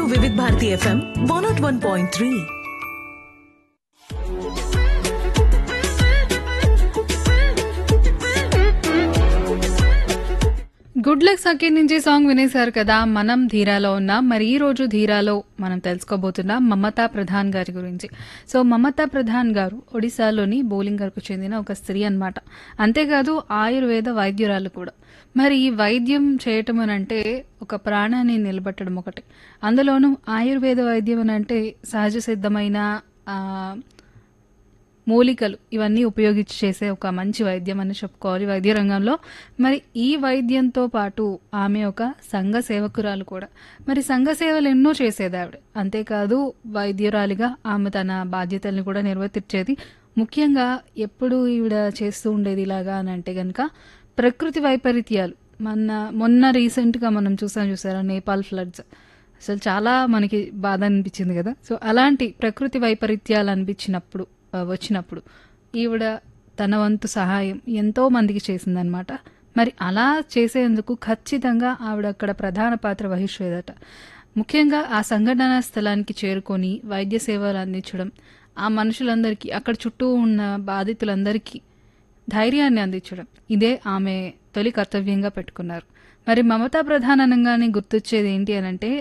వివిధ Bharati FM one nought one point three good luck Sakhi నుంచి song వినేశారు కదా మనం ధీరాలో ఉన్నాం మరి ఈ రోజు ధీరాలో మనం తెలుసుకోబోతున్నాం మమతా ప్రధాన్ గారి గురించి సో మమతా ప్రధాన్ గారు ఒడిశాలోని బోలింగర్కు చెందిన ఒక స్త్రీ అన్నమాట అంతేకాదు ఆయుర్వేద వైద్యురాలు కూడా మరి ఈ వైద్యం చేయటం అని అంటే ఒక ప్రాణాన్ని నిలబెట్టడం ఒకటి అందులోనూ ఆయుర్వేద వైద్యం అని అంటే సహజ సిద్ధమైన ఆ, మూలికలు ఇవన్నీ ఉపయోగించి చేసే ఒక మంచి వైద్యం అని చెప్పుకోవాలి వైద్య రంగంలో మరి ఈ వైద్యంతో పాటు ఆమె ఒక సంఘ సేవకురాలు కూడా మరి సంఘ సేవలు ఎన్నో చేసేది ఆవిడ అంతేకాదు వైద్యురాలిగా ఆమె తన బాధ్యతల్ని కూడా నిర్వర్తించేది ముఖ్యంగా ఎప్పుడు ఈవిడ చేస్తూ ఉండేది ఇలాగా అని అంటే కనుక ప్రకృతి వైపరీత్యాలు మొన్న మొన్న రీసెంట్గా మనం చూసాం చూసారా నేపాల్ ఫ్లడ్స్ అసలు చాలా మనకి బాధ అనిపించింది కదా సో అలాంటి ప్రకృతి వైపరీత్యాలు అనిపించినప్పుడు ఆ, వచ్చినప్పుడు ఈవిడ తన వంతు సహాయం ఎంతో మందికి చేసిందనమాట మరి అలా చేసేందుకు ఖచ్చితంగా ఆవిడ అక్కడ ప్రధాన పాత్ర వహించేదట ముఖ్యంగా ఆ సంఘటన స్థలానికి చేరుకొని వైద్య సేవలు అందించడం ఆ మనుషులందరికీ అక్కడ చుట్టూ ఉన్న బాధితులందరికీ ధైర్యాన్ని అందించడం ఇదే ఆమె తొలి కర్తవ్యంగా పెట్టుకున్నారు మరి మమతా ప్రధానంగానే గుర్తొచ్చేది ఏంటి అని అంటే